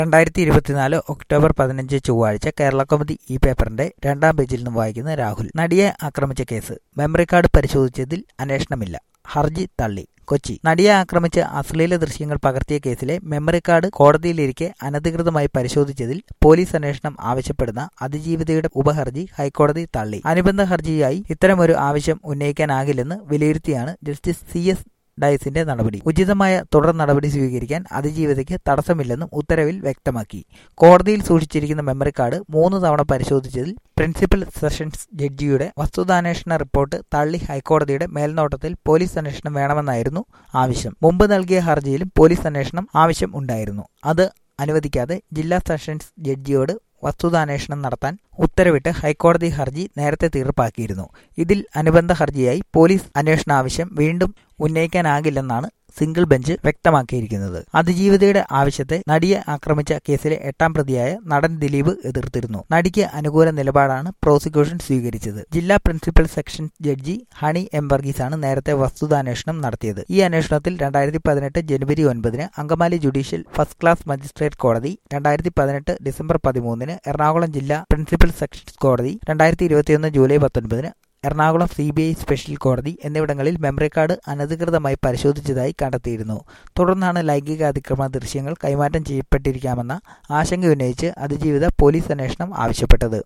രണ്ടായിരത്തി ഇരുപത്തിനാല് ഒക്ടോബർ പതിനഞ്ച് ചൊവ്വാഴ്ച കേരള കൗമുദി ഈ പേപ്പറിന്റെ രണ്ടാം പേജിൽ നിന്ന് വായിക്കുന്ന രാഹുൽ നടിയെ ആക്രമിച്ച കേസ് മെമ്മറി കാർഡ് പരിശോധിച്ചതിൽ അന്വേഷണമില്ല ഹർജി തള്ളി കൊച്ചി നടിയെ ആക്രമിച്ച് അശ്ലീല ദൃശ്യങ്ങൾ പകർത്തിയ കേസിലെ മെമ്മറി കാർഡ് കോടതിയിലിരിക്കെ അനധികൃതമായി പരിശോധിച്ചതിൽ പോലീസ് അന്വേഷണം ആവശ്യപ്പെടുന്ന അതിജീവിതയുടെ ഉപഹർജി ഹൈക്കോടതി തള്ളി അനുബന്ധ ഹർജിയായി ഇത്തരമൊരു ആവശ്യം ഉന്നയിക്കാനാകില്ലെന്ന് വിലയിരുത്തിയാണ് ജസ്റ്റിസ് സി എസ് ഡയസിന്റെ നടപടി ഉചിതമായ തുടർ നടപടി സ്വീകരിക്കാൻ അതിജീവിതയ്ക്ക് തടസ്സമില്ലെന്നും ഉത്തരവിൽ വ്യക്തമാക്കി കോടതിയിൽ സൂക്ഷിച്ചിരിക്കുന്ന മെമ്മറി കാർഡ് മൂന്ന് തവണ പരിശോധിച്ചതിൽ പ്രിൻസിപ്പൽ സെഷൻസ് ജഡ്ജിയുടെ വസ്തുതാന്വേഷണ റിപ്പോർട്ട് തള്ളി ഹൈക്കോടതിയുടെ മേൽനോട്ടത്തിൽ പോലീസ് അന്വേഷണം വേണമെന്നായിരുന്നു ആവശ്യം മുമ്പ് നൽകിയ ഹർജിയിലും പോലീസ് അന്വേഷണം ആവശ്യം ഉണ്ടായിരുന്നു അത് അനുവദിക്കാതെ ജില്ലാ സെഷൻസ് ജഡ്ജിയോട് വസ്തുതാന്വേഷണം നടത്താൻ ഉത്തരവിട്ട് ഹൈക്കോടതി ഹർജി നേരത്തെ തീർപ്പാക്കിയിരുന്നു ഇതിൽ അനുബന്ധ ഹർജിയായി പോലീസ് അന്വേഷണ ആവശ്യം വീണ്ടും ഉന്നയിക്കാനാകില്ലെന്നാണ് സിംഗിൾ ബെഞ്ച് വ്യക്തമാക്കിയിരിക്കുന്നത് അതിജീവിതയുടെ ആവശ്യത്തെ നടിയെ ആക്രമിച്ച കേസിലെ എട്ടാം പ്രതിയായ നടൻ ദിലീപ് എതിർത്തിരുന്നു നടിക്ക് അനുകൂല നിലപാടാണ് പ്രോസിക്യൂഷൻ സ്വീകരിച്ചത് ജില്ലാ principal section judge Honey M വർഗീസാണ് നേരത്തെ വസ്തുതാന്വേഷണം നടത്തിയത് ഈ അന്വേഷണത്തിൽ രണ്ടായിരത്തി പതിനെട്ട് ജനുവരി ഒൻപതിന് Angamaly judicial first class magistrate കോടതി രണ്ടായിരത്തി പതിനെട്ട് ഡിസംബർ പതിമൂന്നിന് എറണാകുളം ജില്ലാ പ്രിൻസിപ്പൽ സെഷൻസ് കോടതി രണ്ടായിരത്തി ഇരുപത്തിയൊന്ന് ജൂലൈ പത്തൊൻപതിന് Ernakulam C B I special കോടതി എന്നിവിടങ്ങളിൽ മെമ്മറി കാർഡ് അനധികൃതമായി പരിശോധിച്ചതായി കണ്ടെത്തിയിരുന്നു തുടർന്നാണ് ലൈംഗിക അതിക്രമ ദൃശ്യങ്ങൾ കൈമാറ്റം ചെയ്യപ്പെട്ടിരിക്കാമെന്ന ആശങ്കയുന്നയിച്ച് അതിജീവിത പോലീസ് അന്വേഷണം ആവശ്യപ്പെട്ടത്